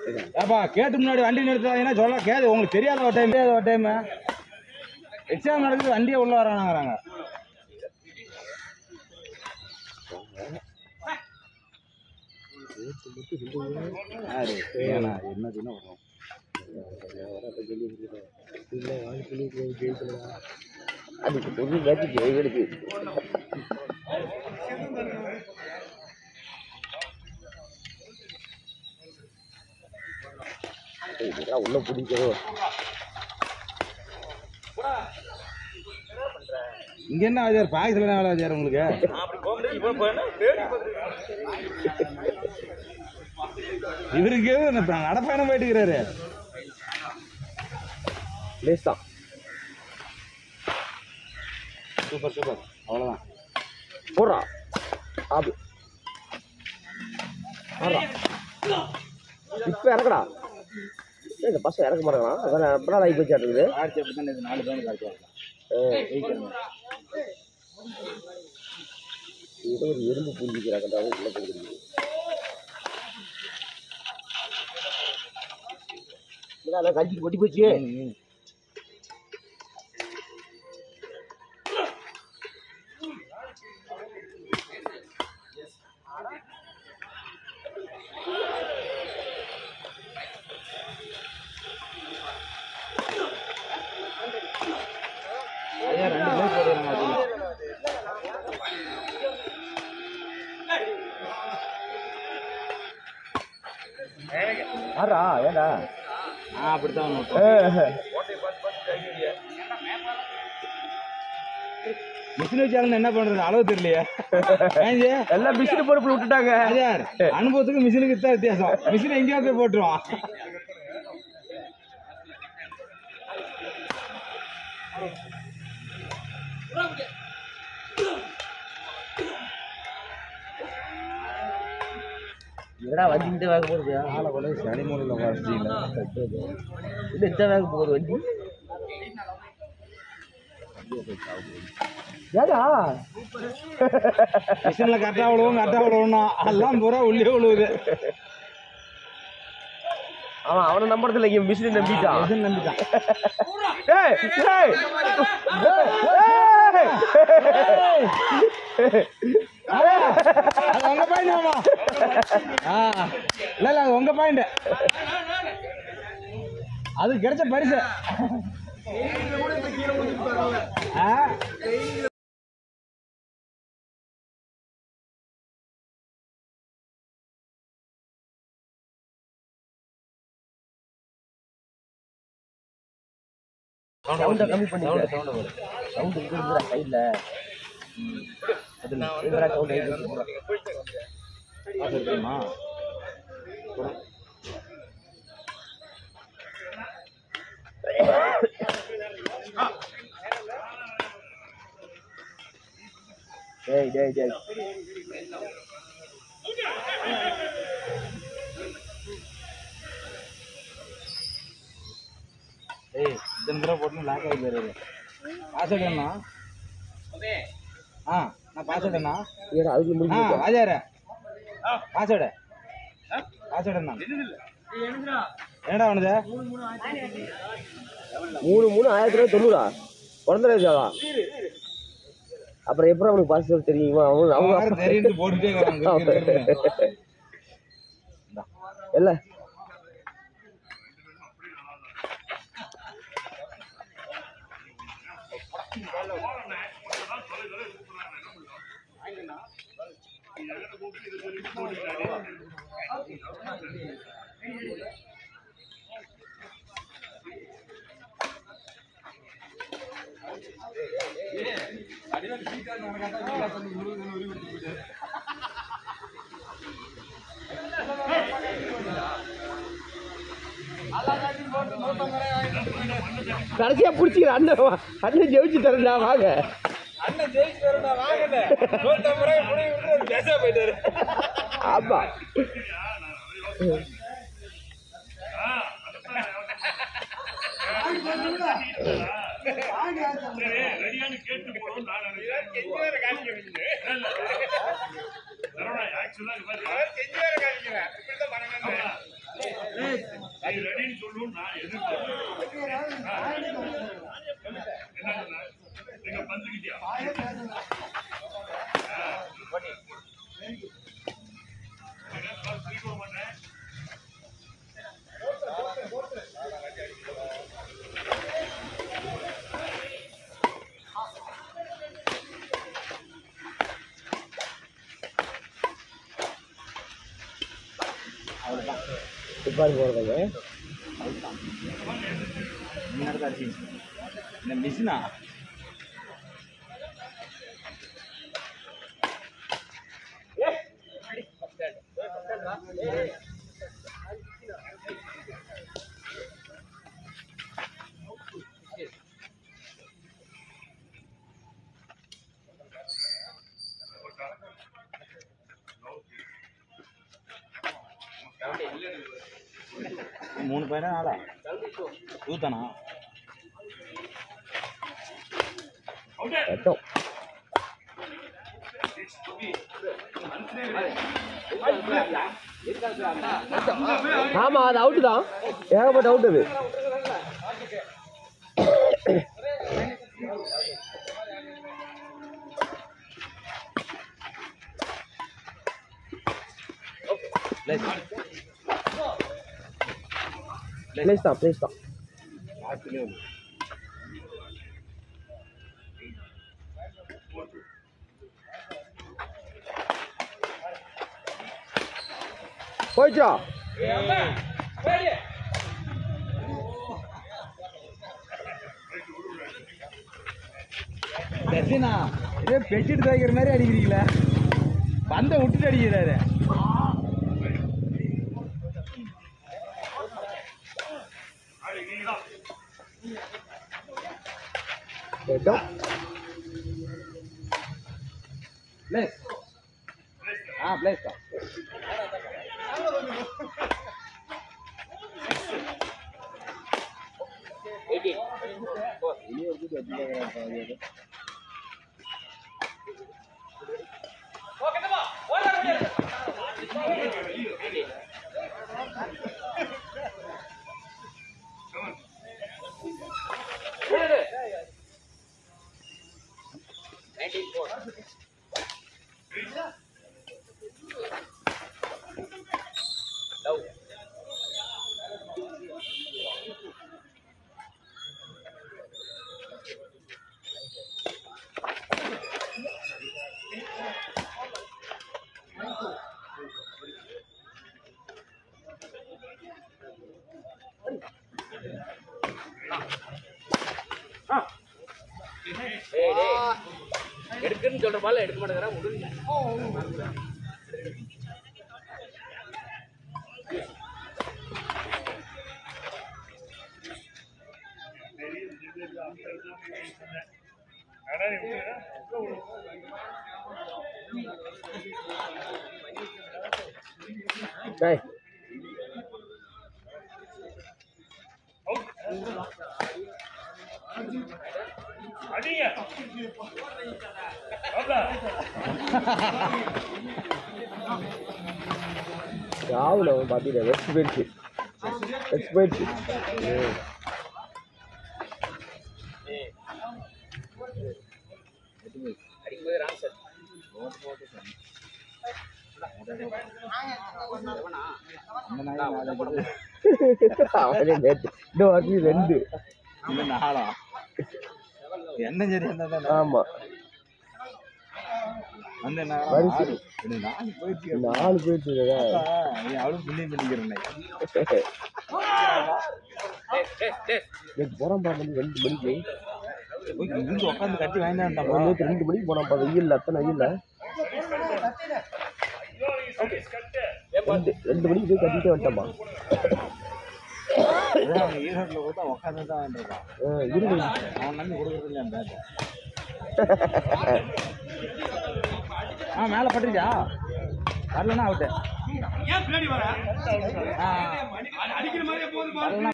ஏப்பா கேட்டு முன்னாடி வண்டி நிறுத்தாதீங்கன்னா சொல்ல கேது உங்களுக்கு தெரியாத ஒரு டைம் தெரியாத ஒரு டைம் எக்ஸாம் நடக்குது வண்டியே உள்ள வரானாங்கிறாங்க யாரு? ஏன்னா, என்னதுன்னா வரும். அதுக்கு ஒரு மேட்ச் ஜெயிகளுக்கு இதெல்லாம் உள்ள பிடிக்கிறோம் இங்க என்ன வாத்தியார் பாக்கத்துல என்ன வேலை வாத்தியார் உங்களுக்கு இவருக்கு இப்ப நடப்பயணம் போயிட்டு இருக்கிறாரு லேஸ் தான் சூப்பர் சூப்பர் அவ்வளவுதான் போடுறா ஆபி ஆடுறா இப்போ இறக்குடா ஏய், இந்த பசங்க இறக்க மாட்டாங்களா அதான் எப்படா ஆகி போச்சு இருக்குது ஆயிரத்தி அப்படி தான் நாலு பேரும் காட்டுவாங்க ஏதோ ஒரு எறும்பு புரிஞ்சுக்கிறாங்க உள்ள போகுது அதான் கஞ்சிக்கு கொட்டி போச்சு ஐயா ரெண்டு பேர் போடுறாங்க அதுல. ஆறா ஏடா ஆ அப்படித்தான் ஒண்ணு விட்டோம். மிஷின் வச்சாலும் என்ன பண்றது அளவு தெரியலையே ஏஞ்சி எல்லாம் மிஷின் பொறுப்பு விட்டுட்டாங்க ஐயார் அனுபவத்துக்கு மிஷினுக்கு தான் வித்தியாசம் மிஷின் எங்கேயோ போய் போட்டுருவான் என்னடா வண்டி இந்த வேக போகுது ஆளை கொண்டு சனி மூலையில் வச்சிட்டீங்களா இல்லை இந்த வேக போகுது வண்டி ஏடா மிஷின்ல கரெக்டா விழுவும் கரெக்டா விழுவணும் எல்லாம் பூரா உள்ளே விழுவுது அவன் அவனை நம்புறது இல்லை இவன் மிஷினை நம்பிட்டான் மிஷின் நம்பிட்டான் ஏய் ஏய் அது உங்க பாயிண்ட் மாமா ஆ இல்ல இல்ல அது உங்க பாயிண்ட் அது கிடைச்ச பரிசு ஆ சவுண்டை கம்மி பண்ணி சவுண்ட் இருக்குதுடா சைடில் அதில் இதுடா சவுண்ட் ஆகிட்டு காசு இருக்குமா டேய் டேய் டேய் ஏய் இத்தனை தடவை போட்டு லாக் ஆகி போயிருது பாஸ்வேர்டு என்ன ஆ நான் பாஸ்வேர்டு என்ன ஏடா அதுக்கு ஆ முடிஞ்சு வாஜாரு பாஸ்வேர்டு பாஸ்வேர்டு என்ன என்னடா பண்ணுது மூணு மூணு ஆயிரத்தி ரூபாய் தொண்ணூறா பிறந்தா அப்புறம் எப்படி அவனுக்கு பாஸ்வேர்டு தெரியுமா அவன் அவங்க அவங்க தெரியும் போட்டுட்டே இருக்காங்க இல்ல கடைசியா பிடிச்சிக்கிற அண்ணன் வா. அண்ணன் ஜெயிச்சு தரண்டா வாங்க அண்ணன் ஜெயிச்சு வரடா வாங்கல நூத்தம்பது ரூபாய் முடிவு விட்டு பேச போயிட்டாரு ஆமா துப்பாக்கி போடுறதுங்க முன்னாடி தான் அடிச்சு இந்த மிஷினா மூணு பையனா நாளா ஊத்தானா ரத்தம் ஆமா அது அவுட்டு தான் ஏகப்பட்ட அவுட் அது பிளேஸ் தான் பிளேஸ் தான் போயிச்சா தர்ஷனா இதே பெட்ஷீட் துவைக்கிற மாதிரி அடிக்கிறீங்களா பந்தை விட்டுட்டு அடிக்கிறாரு ரத்தம் பிளேஸ் ஆ பிளேஸ் தான் எடுக்குன்னு சொல்ற பால எடுக்க மாட்டேங்கிறா முடிஞ்சு டேய் ராகுல் அவன் பார்த்துட்டு வெஸ்ட் போயிடுச்சு வெஸ்ட் போயிடுச்சு ம். அடிக்கும்போது ராங் சார் இந்த நாய் நாலு போடு. அவனே நேத்து இந்த வாட்டி ரெண்டு இந்த நாளா என்ன சரி என்ன ஆமா வந்து என்ன ஆகலாம்? வரிசை. நாலு. இது நாலு போயிடுச்சு நாலு போயிடுச்சு அப்பா, நீ அவளும் புண்ணியம் பண்ணிக்கிறேன் நேற்று போறான் பாரு மணி ரெண்டு மணிக்கு போய் இருந்து உட்காந்து கட்டி வாங்கிட்டான்டாப்பா அவன் நேற்று ரெண்டு மணிக்கு போனான் பாரு வெயில் அத்தனை வெயில்ல ரெண்டு ரெண்டு மணிக்கு போய் கட்டிட்டே வந்துட்டான்ப்பா அதான் அவன் ஈரோட்டில் கூட உட்காந்து தான் வாங்கிருக்கான் ஆ, இரு அவன் நம்பி கொடுக்குறது இல்லையா பேட்டை ஆ மேலே பட்டுச்சா வரலன்னா அவுட்டு வரலன்னா